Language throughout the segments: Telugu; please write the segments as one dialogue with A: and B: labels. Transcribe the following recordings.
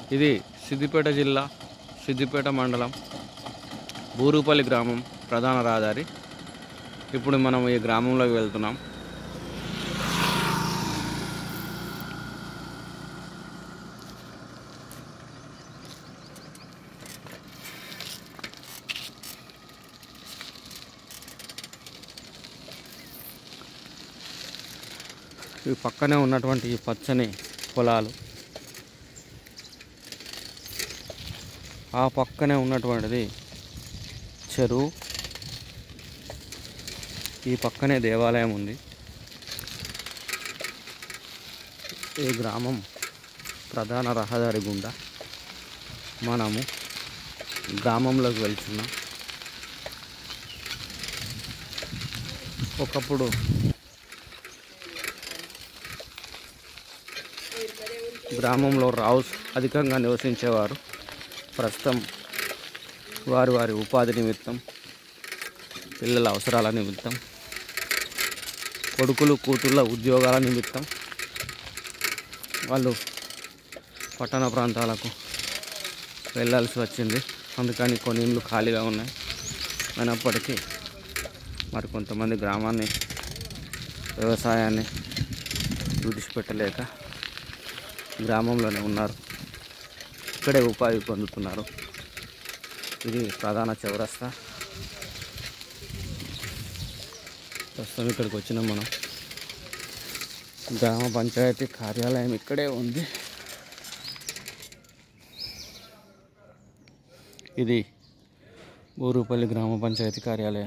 A: ఇది సిద్దిపేట జిల్లా సిద్దిపేట మండలం బూరుపల్లి గ్రామం ప్రధాన రహదారి ఇప్పుడు మనం ఈ గ్రామంలోకి వెళ్తున్నాం ఈ పక్కనే ఉన్నటువంటి ఈ పచ్చని పొలాలు ఆ పక్కనే ఉన్నటువంటిది చెరువు ఈ పక్కనే దేవాలయం ఉంది ఈ గ్రామం ప్రధాన రహదారి గుండా మనము గ్రామంలోకి వెళ్తున్నాం ఒకప్పుడు గ్రామంలో రావుస్ అధికంగా నివసించేవారు ప్రస్తుతం వారి వారి ఉపాధి నిమిత్తం పిల్లల అవసరాల నిమిత్తం కొడుకులు కూతుళ్ళ ఉద్యోగాల నిమిత్తం వాళ్ళు పట్టణ ప్రాంతాలకు వెళ్ళాల్సి వచ్చింది అందుకని కొన్ని ఇండ్లు ఖాళీగా ఉన్నాయి అయినప్పటికీ మరి కొంతమంది గ్రామాన్ని వ్యవసాయాన్ని విడిచిపెట్టలేక గ్రామంలోనే ఉన్నారు ఇక్కడే ఉపాధి పొందుతున్నారు ఇది ప్రధాన చౌరస్తా ప్రస్తుతం ఇక్కడికి వచ్చినాం మనం గ్రామ పంచాయతీ కార్యాలయం ఇక్కడే ఉంది ఇది ఊరుపల్లి గ్రామ పంచాయతీ కార్యాలయం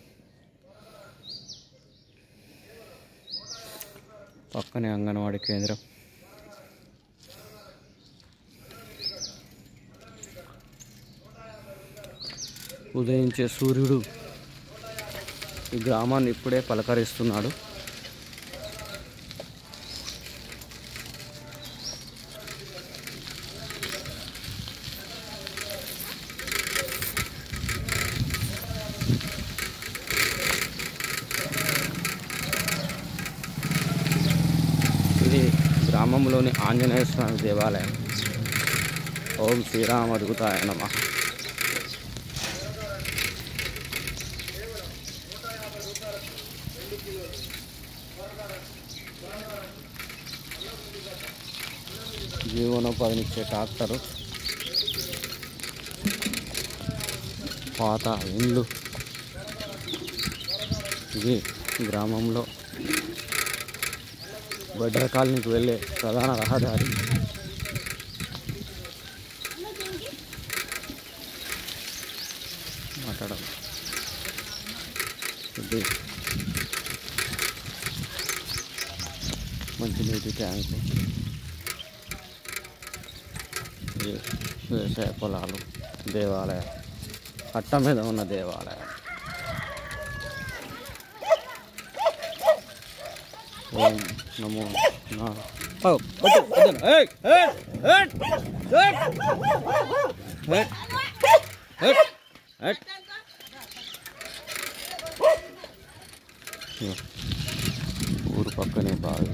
A: పక్కనే అంగన్వాడీ కేంద్రం ఉదయించే సూర్యుడు ఈ గ్రామాన్ని ఇప్పుడే పలకరిస్తున్నాడు ఇది గ్రామంలోని ఆంజనేయ స్వామి దేవాలయం ఓం శ్రీరామ అడుగుతాయ నమ జీవనోపాధినిచ్చే ట్రాక్టరు పాత ఇండ్లు ఇది గ్రామంలో బడ్డర కాలనీకి వెళ్ళే ప్రధాన రహదారి మాట్లాడాలి ఇది మంచినీటి ట్యాంకు ఇది వ్యవసాయ పొలాలు దేవాలయం అట్ట మీద ఉన్న దేవాలయం ఓం నమో నా ఓ, వద్దు, వద్దు. ఏయ్, ఏయ్, ఏయ్, ఏయ్, ఏయ్, ఏయ్, ఏయ్. ఇగో, ఊరు పక్కనే బావి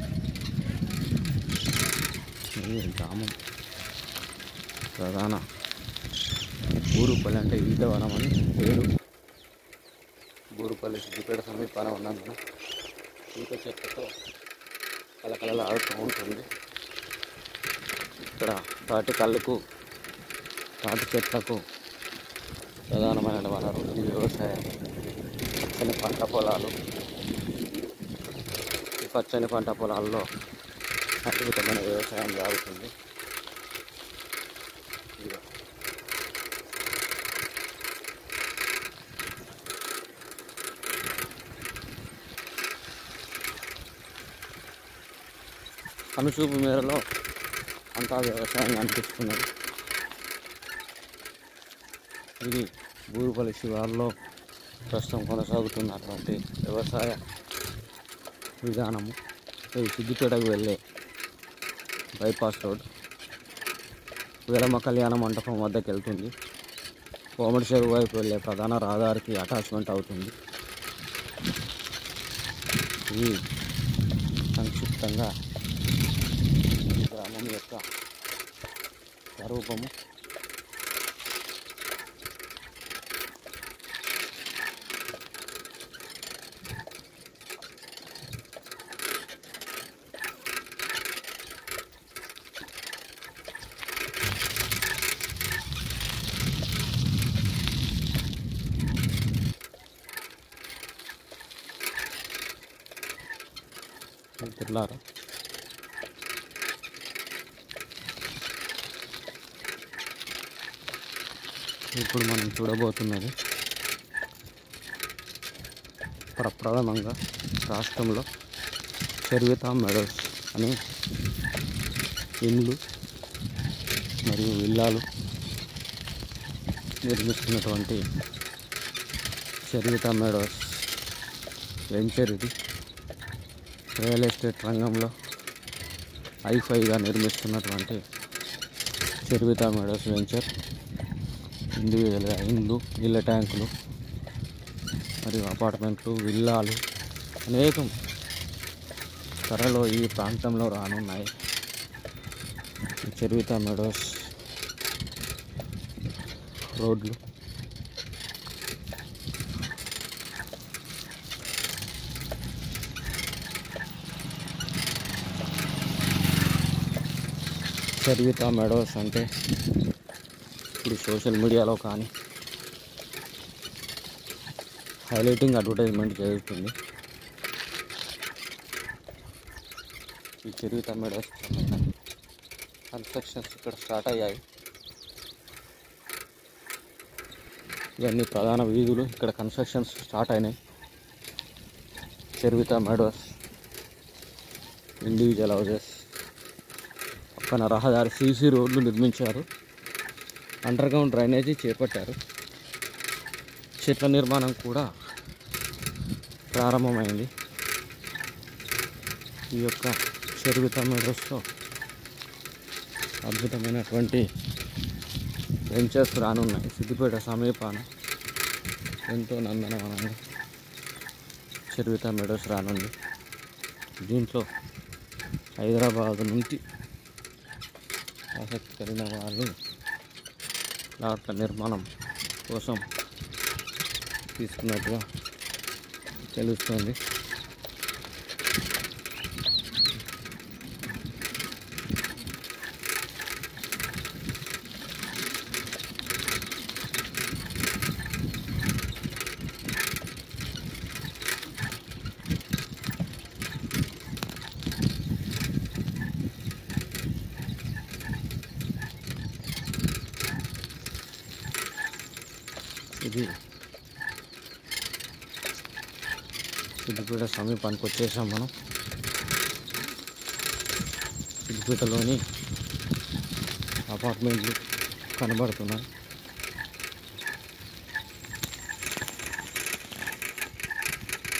A: ఇది గ్రామం ప్రధాన ఊరుపల్లి అంటే ఈతవనం అని పేరు ఊరుపల్లి సిద్దిపేట సమీపాన ఉన్నందున ఈత చెట్లతో కలకలలు ఆడుతూ ఉంటుంది ఇక్కడ తాటి కళ్ళకు తాటి చెట్లకు ప్రధానమైన వనరు ఈ వ్యవసాయం పచ్చని పంట పొలాలు ఈ పచ్చని పంట పొలాల్లో అద్భుతమైన వ్యవసాయం జరుగుతుంది ఇదిగో. కనుచూపు మేరలో అంతా వ్యవసాయం కనిపిస్తున్నది ఇది బూరుపల్లి శివార్లో ప్రస్తుతం కొనసాగుతున్నటువంటి వ్యవసాయ విధానము ఇది సిద్దిపేటకు వెళ్ళే బైపాస్ రోడ్ వీరమ్మ కళ్యాణ మండపం వద్దకు వెళ్తుంది కోమటి చెరువు వైపు వెళ్ళే ప్రధాన రహదారికి అటాచ్మెంట్ అవుతుంది ఇది సంక్షిప్తంగా ఈ గ్రామం యొక్క స్వరూపము తెల్లారు ఇప్పుడు మనం చూడబోతున్నది ప్రప్రథమంగా రాష్ట్రంలో చరివిత మెడల్స్ అనే ఇండ్లు మరియు విల్లాలు నిర్మిస్తున్నటువంటి చరివిత మెడల్స్ వెంచర్ ఇది రియల్ ఎస్టేట్ రంగంలో ఐఫైగా నిర్మిస్తున్నటువంటి చరివిత మెడల్స్ వెంచర్ ఇండివిజువల్గా ఇండ్లు ఇళ్ళ ట్యాంకులు మరియు అపార్ట్మెంట్లు విల్లాలు అనేకం త్వరలో ఈ ప్రాంతంలో రానున్నాయి ఈ చరివిత మెడోస్ రోడ్లు చరివిత మెడోస్ అంటే ఇప్పుడు సోషల్ మీడియాలో కానీ హైలైటింగ్ అడ్వర్టైజ్మెంట్ జరుగుతుంది ఈ చరివిత మెడోస్ కన్స్ట్రక్షన్స్ ఇక్కడ స్టార్ట్ అయ్యాయి ఇవన్నీ ప్రధాన వీధులు ఇక్కడ కన్స్ట్రక్షన్స్ స్టార్ట్ అయినాయి చెరువిత మెడోస్ ఇండివిజువల్ హౌజెస్ పక్కన రహదారి సీసీ రోడ్లు నిర్మించారు అండర్ గ్రౌండ్ డ్రైనేజీ చేపట్టారు చెట్ల నిర్మాణం కూడా ప్రారంభమైంది ఈ యొక్క చెరువిత మెడోస్లో అద్భుతమైనటువంటి వెంచర్స్ రానున్నాయి సిద్దిపేట సమీపాన ఎంతో నందనవనంగా చెరువిత మెడోస్ రానుంది దీంట్లో హైదరాబాద్ నుంచి ఆసక్తి కలిగిన వాళ్ళు ప్లాట్ల నిర్మాణం కోసం తీసుకున్నట్టుగా తెలుస్తుంది ఇది సిద్దిపేట సమీపానికి వచ్చేసాం మనం సిద్దిపేటలోని అపార్ట్మెంట్లు కనబడుతున్నాయి